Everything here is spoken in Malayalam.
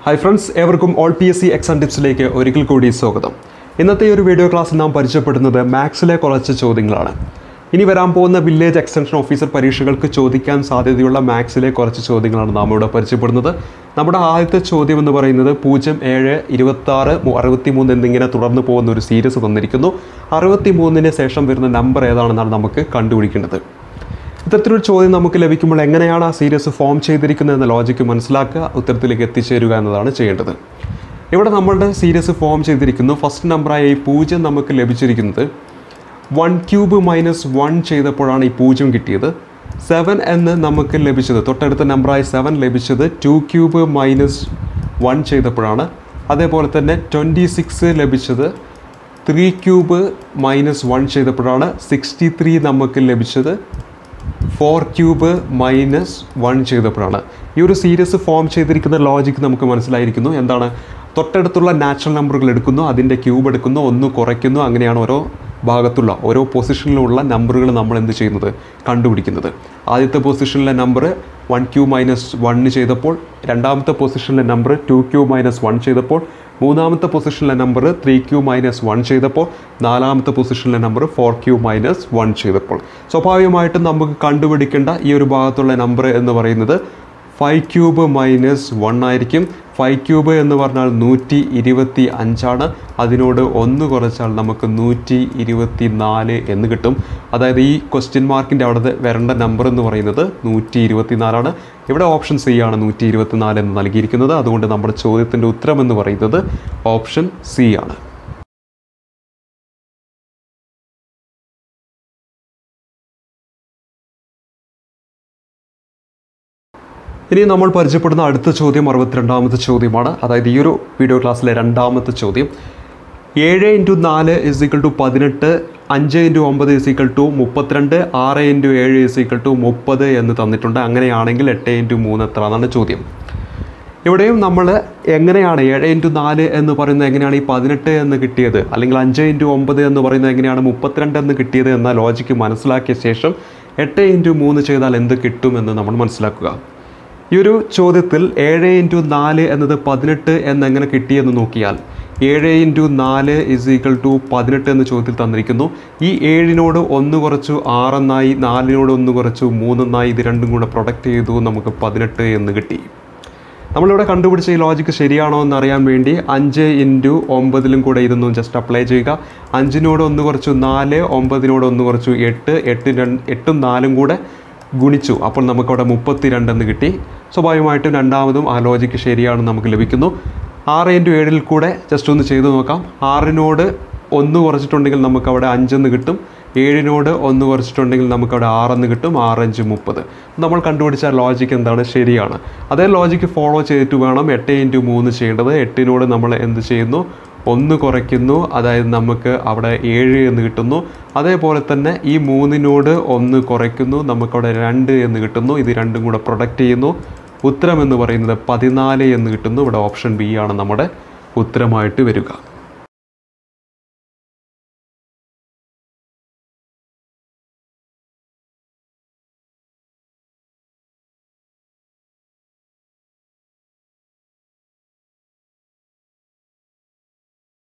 ഹായ് ഫ്രണ്ട്സ് ഏവർക്കും all P S C exam ടിപ്സിലേക്ക് ഒരിക്കൽ കൂടി സ്വാഗതം ഇന്നത്തെ ഈ ഒരു വീഡിയോ ക്ലാസ്സിൽ നാം പരിചയപ്പെടുന്നത് മാത്സിലെ കുറച്ച് ചോദ്യങ്ങളാണ് ഇനി വരാൻ പോകുന്ന വില്ലേജ് എക്സ്റ്റൻഷൻ ഓഫീസർ പരീക്ഷകൾക്ക് ചോദിക്കാൻ സാധ്യതയുള്ള മാത്സിലെ കുറച്ച് ചോദ്യങ്ങളാണ് നാം ഇവിടെ പരിചയപ്പെടുന്നത് നമ്മുടെ ആദ്യത്തെ ചോദ്യം എന്ന് പറയുന്നത് പൂജ്യം ഏഴ് ഇരുപത്തി ആറ് അറുപത്തി മൂന്ന് എന്നിങ്ങനെ തുടർന്ന് പോകുന്ന ഒരു സീരീസ് തന്നിരിക്കുന്നു അറുപത്തി മൂന്നിന് ശേഷം വരുന്ന നമ്പർ ഏതാണെന്നാണ് നമുക്ക് കണ്ടുപിടിക്കേണ്ടത് ഇത്തരത്തിലൊരു ചോദ്യം നമുക്ക് ലഭിക്കുമ്പോൾ എങ്ങനെയാണ് ആ സീരീസ് ഫോം ചെയ്തിരിക്കുന്നത് എന്ന ലോജിക്ക് മനസ്സിലാക്കുക ഉത്തരത്തിലേക്ക് എത്തിച്ചേരുക എന്നതാണ് ചെയ്യേണ്ടത് ഇവിടെ നമ്മളുടെ സീരീസ് ഫോം ചെയ്തിരിക്കുന്നു ഫസ്റ്റ് നമ്പറായ ഈ പൂജ്യം നമുക്ക് ലഭിച്ചിരിക്കുന്നത് വൺ ക്യൂബ് മൈനസ് വൺ ചെയ്തപ്പോഴാണ് ഈ പൂജ്യം കിട്ടിയത് സെവൻ എന്ന് നമുക്ക് ലഭിച്ചത് തൊട്ടടുത്ത നമ്പറായ സെവൻ ലഭിച്ചത് ടു ക്യൂബ് മൈനസ് വൺ ചെയ്തപ്പോഴാണ് അതേപോലെ തന്നെ ട്വൻറ്റി സിക്സ് ലഭിച്ചത് ത്രീ ക്യൂബ് മൈനസ് വൺ ചെയ്തപ്പോഴാണ് സിക്സ്റ്റി ത്രീ നമുക്ക് ലഭിച്ചത് ഫോർ ക്യൂബ് മൈനസ് വൺ ചെയ്തപ്പോഴാണ് ഈ ഒരു സീരീസ് ഫോം ചെയ്തിരിക്കുന്ന ലോജിക്ക് നമുക്ക് മനസ്സിലായിരിക്കുന്നു എന്താണ് തൊട്ടടുത്തുള്ള നാച്ചുറൽ നമ്പറുകൾ എടുക്കുന്നു അതിൻ്റെ ക്യൂബ് എടുക്കുന്നു ഒന്ന് കുറയ്ക്കുന്നു അങ്ങനെയാണ് ഓരോ ഭാഗത്തുള്ള ഓരോ പൊസിഷനിലുള്ള നമ്പറുകൾ നമ്മൾ എന്ത് ചെയ്യുന്നത് കണ്ടുപിടിക്കുന്നത് ആദ്യത്തെ പൊസിഷനിലെ number one cube minus one ചെയ്തപ്പോൾ രണ്ടാമത്തെ പൊസിഷനിലെ number two cube minus one ചെയ്തപ്പോൾ മൂന്നാമത്തെ പൊസിഷനിലെ number three cube minus one ചെയ്തപ്പോൾ നാലാമത്തെ പൊസിഷനിലെ number four cube minus one ചെയ്തപ്പോൾ സ്വാഭാവികമായിട്ടും നമുക്ക് കണ്ടുപിടിക്കേണ്ട ഈ ഒരു ഭാഗത്തുള്ള നമ്പർ എന്ന് പറയുന്നത് ഫൈവ് ക്യൂബ് മൈനസ് വൺ ആയിരിക്കും ഫൈവ് ക്യൂബ് എന്ന് പറഞ്ഞാൽ നൂറ്റി ഇരുപത്തി അഞ്ചാണ് അതിനോട് ഒന്ന് കുറച്ചാൽ നമുക്ക് നൂറ്റി ഇരുപത്തി നാല് എന്ന് കിട്ടും അതായത് ഈ ക്വസ്റ്റ്യൻ മാർക്കിൻ്റെ അവിടെ വരേണ്ട നമ്പർ എന്ന് പറയുന്നത് നൂറ്റി ഇരുപത്തി നാലാണ് ഇവിടെ ഓപ്ഷൻ സി ആണ് നൂറ്റി ഇരുപത്തി നാല് എന്ന് നൽകിയിരിക്കുന്നത് അതുകൊണ്ട് നമ്മുടെ ചോദ്യത്തിൻ്റെ ഉത്തരം എന്ന് പറയുന്നത് ഓപ്ഷൻ സി ആണ് ഇനി നമ്മൾ പരിചയപ്പെടുന്ന അടുത്ത ചോദ്യം അറുപത്തിരണ്ടാമത്തെ ചോദ്യമാണ് അതായത് ഈ ഒരു വീഡിയോ ക്ലാസ്സിലെ രണ്ടാമത്തെ ചോദ്യം ഏഴ് ഇൻറ്റു നാല് ഇസ് ഈക്വൽ ടു പതിനെട്ട് അഞ്ച് ഇൻറ്റു ഒമ്പത് ഇസ് ഈക്വൽ ടു മുപ്പത്തിരണ്ട് ആറ് ഇൻറ്റു ഏഴ് ഇസ് ഈക്വൽ ടു മുപ്പത് എന്ന് തന്നിട്ടുണ്ട് അങ്ങനെയാണെങ്കിൽ എട്ട് ഇൻറ്റു മൂന്ന് എത്ര എന്നാണ് ചോദ്യം ഇവിടെയും നമ്മൾ എങ്ങനെയാണ് ഏഴ് ഇൻറ്റു നാല് എന്ന് പറയുന്നത് എങ്ങനെയാണ് ഈ പതിനെട്ട് എന്ന് കിട്ടിയത് അല്ലെങ്കിൽ അഞ്ച് ഇൻറ്റു ഒമ്പത് എന്ന് പറയുന്നത് എങ്ങനെയാണ് മുപ്പത്തിരണ്ട് എന്ന് കിട്ടിയത് എന്ന ലോജിക്ക് മനസ്സിലാക്കിയ ശേഷം എട്ട് ഇൻറ്റു മൂന്ന് ചെയ്താൽ എന്ത് കിട്ടുമെന്ന് നമ്മൾ മനസ്സിലാക്കുക ഈ ഒരു ചോദ്യത്തിൽ ഏഴ് ഇൻറ്റു നാല് എന്നത് പതിനെട്ട് എന്നെങ്ങനെ കിട്ടിയെന്ന് നോക്കിയാൽ ഏഴ് ഇൻറ്റു നാല് ഇസ് ഈക്വൽ ടു പതിനെട്ട് എന്ന ചോദ്യത്തിൽ തന്നിരിക്കുന്നു ഈ ഏഴിനോട് ഒന്ന് കുറച്ചു ആറെന്നായി നാലിനോട് ഒന്ന് കുറച്ചു മൂന്നെന്നായി ഇത് രണ്ടും കൂടെ പ്രൊഡക്റ്റ് ചെയ്തു നമുക്ക് പതിനെട്ട് എന്ന് കിട്ടി നമ്മളിവിടെ കണ്ടുപിടിച്ച ഈ ലോജിക്ക് ശരിയാണോ എന്ന് അറിയാൻ വേണ്ടി അഞ്ച് ഇൻറ്റു ഒമ്പതിലും കൂടെ ഇതൊന്നും ജസ്റ്റ് അപ്ലൈ ചെയ്യുക അഞ്ചിനോട് ഒന്ന് കുറച്ചു നാല് ഒമ്പതിനോട് ഒന്ന് കുറച്ചു എട്ട് എട്ട് രണ്ട് എട്ടും നാലും കൂടെ ഗുണിച്ചു അപ്പോൾ നമുക്കവിടെ മുപ്പത്തി രണ്ടെന്ന് കിട്ടി സ്വാഭാവികമായിട്ടും രണ്ടാമതും ആ ലോജിക്ക് ശരിയാണെന്ന് നമുക്ക് ലഭിക്കുന്നു ആറ് ഇൻറ്റു ഏഴിൽ കൂടെ ജസ്റ്റ് ഒന്ന് ചെയ്തു നോക്കാം ആറിനോട് ഒന്ന് കുറച്ചിട്ടുണ്ടെങ്കിൽ നമുക്കവിടെ അഞ്ചെന്ന് കിട്ടും ഏഴിനോട് ഒന്ന് കുറച്ചിട്ടുണ്ടെങ്കിൽ നമുക്കവിടെ ആറെന്ന് കിട്ടും ആറഞ്ച് മുപ്പത് നമ്മൾ കണ്ടുപിടിച്ച ലോജിക്ക് എന്താണ് ശരിയാണ് അതേ ലോജിക്ക് ഫോളോ ചെയ്തിട്ട് വേണം എട്ട് ഇൻറ്റു മൂന്ന് ചെയ്യേണ്ടത് എട്ടിനോട് നമ്മൾ എന്ത് ചെയ്യുന്നു ഒന്ന് കുറയ്ക്കുന്നു അതായത് നമുക്ക് അവിടെ ഏഴ് എന്ന് കിട്ടുന്നു അതേപോലെ തന്നെ ഈ മൂന്നിനോട് ഒന്ന് കുറയ്ക്കുന്നു നമുക്കവിടെ രണ്ട് എന്ന് കിട്ടുന്നു ഇത് രണ്ടും കൂടെ പ്രൊഡക്റ്റ് ചെയ്യുന്നു ഉത്തരം എന്ന് പറയുന്നത് പതിനാല് എന്ന് കിട്ടുന്നു ഇവിടെ ഓപ്ഷൻ ബി ആണ് നമ്മുടെ ഉത്തരമായിട്ട് വരിക